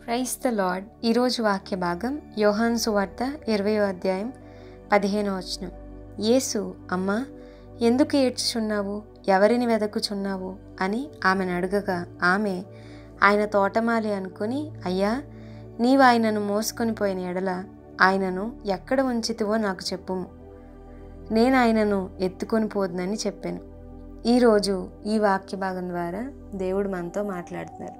price the lord ఈరోజు వాక్య భాగం యోహాన్ సువార్త ఇరవయో అధ్యాయం పదిహేనో వచనం యేసు అమ్మా ఎందుకు ఏడ్చుచున్నావు ఎవరిని వెదకుచున్నావు అని ఆమెను అడగగా ఆమె ఆయన తోటమాలి అనుకుని అయ్యా నీవు ఆయనను మోసుకొని పోయిన ఎడల ఆయనను ఎక్కడ ఉంచితివో నాకు చెప్పుము నేను ఆయనను ఎత్తుకొని పోదునని చెప్పాను ఈరోజు ఈ వాక్య భాగం ద్వారా దేవుడు మనతో మాట్లాడుతున్నారు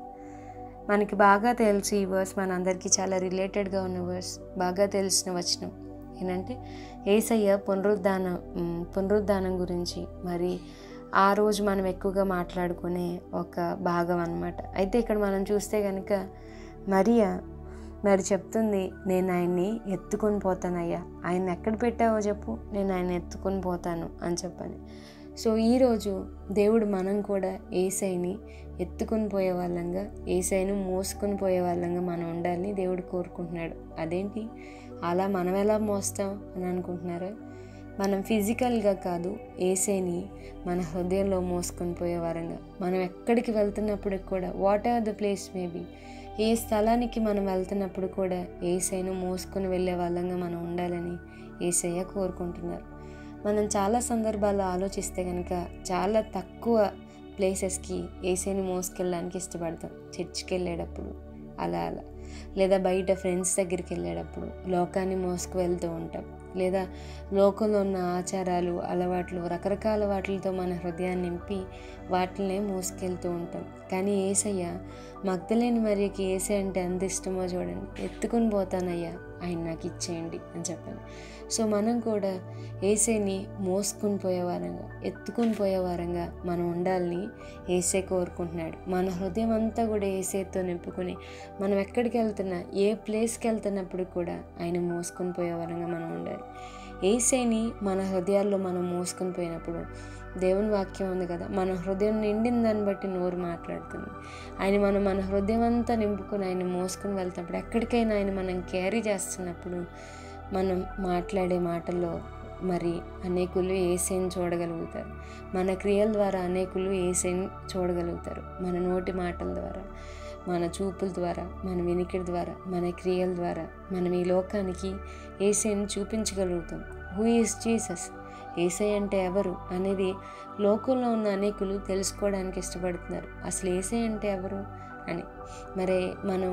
మనకి బాగా తెలుసు ఈ వర్స్ మనందరికీ చాలా రిలేటెడ్గా ఉన్న వర్స్ బాగా తెలిసిన వచనం ఏంటంటే ఏసయ్య పునరుద్ధానం ఉమ్, పునరుద్ధానం గురించి మరి ఆ రోజు మనం ఎక్కువగా మాట్లాడుకునే ఒక భాగం అన్నమాట అయితే ఇక్కడ మనం చూస్తే కనుక మరియా మరి చెప్తుంది నేను ఆయన్ని ఎత్తుకొని పోతానయ్యా ఆయన ఎక్కడ పెట్టావో చెప్పు నేను ఆయన ఎత్తుకొని పోతాను అని చెప్పని సో ఈరోజు దేవుడు మనం కూడా ఏసైని ఎత్తుకొని పోయే వాళ్ళంగా ఏసైను మోసుకొని పోయే వాళ్ళంగా మనం ఉండాలని దేవుడు కోరుకుంటున్నాడు అదేంటి అలా మనం ఎలా మోస్తాం అని అనుకుంటున్నారా మనం ఫిజికల్గా కాదు ఏసైని మన హృదయంలో మోసుకొని పోయే వారంగా మనం ఎక్కడికి వెళ్తున్నప్పుడు కూడా what are the place maybe ఏ స్థలానికి మనం వెళ్తున్నప్పుడు కూడా ఏసైను మోసుకొని వెళ్ళే వాళ్ళంగా మనం ఉండాలని ఏసయ్య కోరుకుంటున్నారు మనం చాలా సందర్భాల్లో ఆలోచిస్తే కనుక చాలా తక్కువ ప్లేసెస్కి ఏసైని మోసుకెళ్ళడానికి ఇష్టపడతాం చర్చికి వెళ్ళేటప్పుడు అలా అలా లేదా బయట ఫ్రెండ్స్ దగ్గరికి వెళ్ళేటప్పుడు లోకాన్ని మోసుకు వెళ్తూ ఉంటాం లేదా లోకంలో ఉన్న ఆచారాలు అలవాట్లు రకరకాల వాటితో మన హృదయాన్ని నింపి వాటినే మోసుకెళ్తూ ఉంటాం కానీ ఏసయ్య మగ్ధలేని మరియకి ఏసై అంటే ఎంత ఇష్టమో చూడండి ఎత్తుకొని పోతానయ్యా ఆయన నాకు ఇచ్చేయండి అని చెప్పాను సో మనం కూడా ఏసైని మోసుకుని పోయేవారంగా ఎత్తుకొని పోయేవారంగా మనం ఉండాలని ఏసే కోరుకుంటున్నాడు మన హృదయం అంతా కూడా ఏసైతో నింపుకొని మనం ఎక్కడికి వెళ్తున్నా ఏ ప్లేస్కి వెళ్తున్నప్పుడు కూడా ఆయన మోసుకొని పోయేవారంగా మనం ఉండాలి ఏసైని మన హృదయాల్లో మనం మోసుకొని పోయినప్పుడు దేవుని వాక్యం ఉంది కదా మన హృదయం నిండిన దాన్ని బట్టి నోరు మాట్లాడుతుంది ఆయన మనం మన హృదయం అంతా నింపుకొని ఆయన మోసుకొని వెళ్తున్నప్పుడు ఎక్కడికైనా ఆయన మనం క్యారీ చేస్తున్నప్పుడు మనం మాట్లాడే మాటల్లో మరి అనేకులు ఏసైని చూడగలుగుతారు మన క్రియల ద్వారా అనేకులు ఏసైని చూడగలుగుతారు మన నోటి మాటల ద్వారా మన చూపుల ద్వారా మన వినికిడి ద్వారా మన క్రియల ద్వారా మనం ఈ లోకానికి ఏసైని చూపించగలుగుతాం హూ ఈస్ జీసస్ ఏసై అంటే ఎవరు అనేది లోకంలో ఉన్న అనేకులు తెలుసుకోవడానికి ఇష్టపడుతున్నారు అసలు ఏసై అంటే ఎవరు అని మరి మనం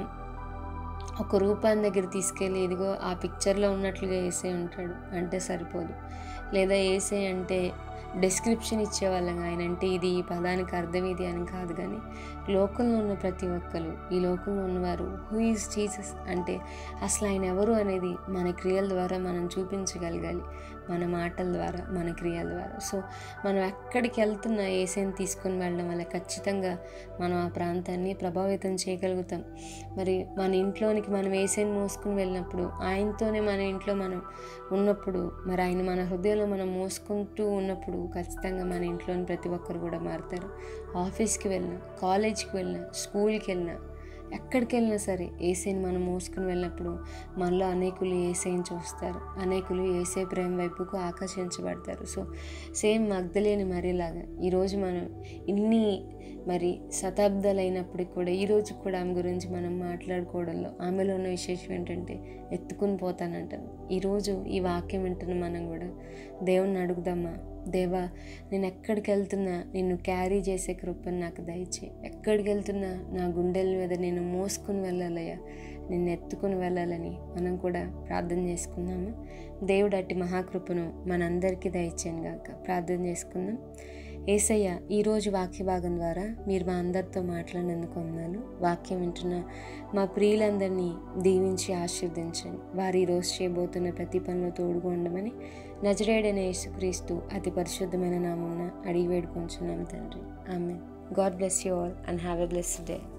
ఒక రూపాన్ని దగ్గర తీసుకెళ్ళి ఇదిగో ఆ పిక్చర్లో ఉన్నట్లుగా ఏసై ఉంటాడు అంటే సరిపోదు లేదా ఏసై అంటే డిస్క్రిప్షన్ ఇచ్చేవాళ్ళం ఆయన అంటే ఇది ఈ పదానికి అర్థం ఇది అని కాదు కానీ లోకంలో ఉన్న ప్రతి ఒక్కరు ఈ లోకంలో ఉన్నవారు హూ ఈజ్ జీసస్ అంటే అసలు ఆయన ఎవరు అనేది మన క్రియల ద్వారా మనం చూపించగలగాలి మన మాటల ద్వారా మన క్రియల ద్వారా సో మనం ఎక్కడికి వెళ్తున్నా ఏసైని తీసుకొని వెళ్ళడం వల్ల ఖచ్చితంగా మనం ఆ ప్రాంతాన్ని ప్రభావితం చేయగలుగుతాం మరి మన ఇంట్లోనికి మనం ఏసైని మోసుకుని వెళ్ళినప్పుడు ఆయనతోనే మన ఇంట్లో మనం ఉన్నప్పుడు మరి ఆయన మన హృదయంలో మనం మోసుకుంటూ ఉన్నప్పుడు ఖచ్చితంగా మన ఇంట్లోని ప్రతి ఒక్కరు కూడా మారుతారు ఆఫీస్కి వెళ్ళినా కాలేజ్కి వెళ్ళినా స్కూల్కి వెళ్ళినా ఎక్కడికి వెళ్ళినా సరే ఏసైని మనం మోసుకుని వెళ్ళినప్పుడు మనలో అనేకులు ఏసైని చూస్తారు అనేకులు ఏసై ప్రేమ వైపుకు ఆకర్షించబడతారు సో సేమ్ మగ్ధలేని మరీలాగా ఈరోజు మనం ఇన్ని మరి శతాబ్దాలు అయినప్పటికి కూడా ఈరోజు కూడా ఆమె గురించి మనం మాట్లాడుకోవడంలో ఆమెలో ఉన్న విశేషం ఏంటంటే ఎత్తుకుని పోతానంటాను ఈరోజు ఈ వాక్యం వింటున్న మనం కూడా దేవుణ్ణి అడుగుదామా దేవా నేను ఎక్కడికి వెళ్తున్నా నిన్ను క్యారీ చేసే కృపను నాకు దయచే ఎక్కడికి వెళ్తున్నా నా గుండెల మీద నేను మోసుకుని వెళ్ళాలయ్యా నిన్ను ఎత్తుకుని వెళ్ళాలని మనం కూడా ప్రార్థన చేసుకుందాము దేవుడు అట్టి మహాకృపను మనందరికీ దయచేయను గాక ప్రార్థన చేసుకుందాం ఏసయ్య ఈరోజు వాక్య భాగం ద్వారా మీరు మా అందరితో మాట్లాడినందుకు వందనాలు వాక్యం వింటున్న మా ప్రియులందరినీ దీవించి ఆశీర్వదించండి వారు ఈరోజు చేయబోతున్న ప్రతి పనిలో తోడుగా ఉండమని నజరేడైన యేసుక్రీస్తు అతి పరిశుద్ధమైన నామంన అడిగి వేడుకొంచున్నాం తండ్రి ఆమె God bless you all and have a blessed day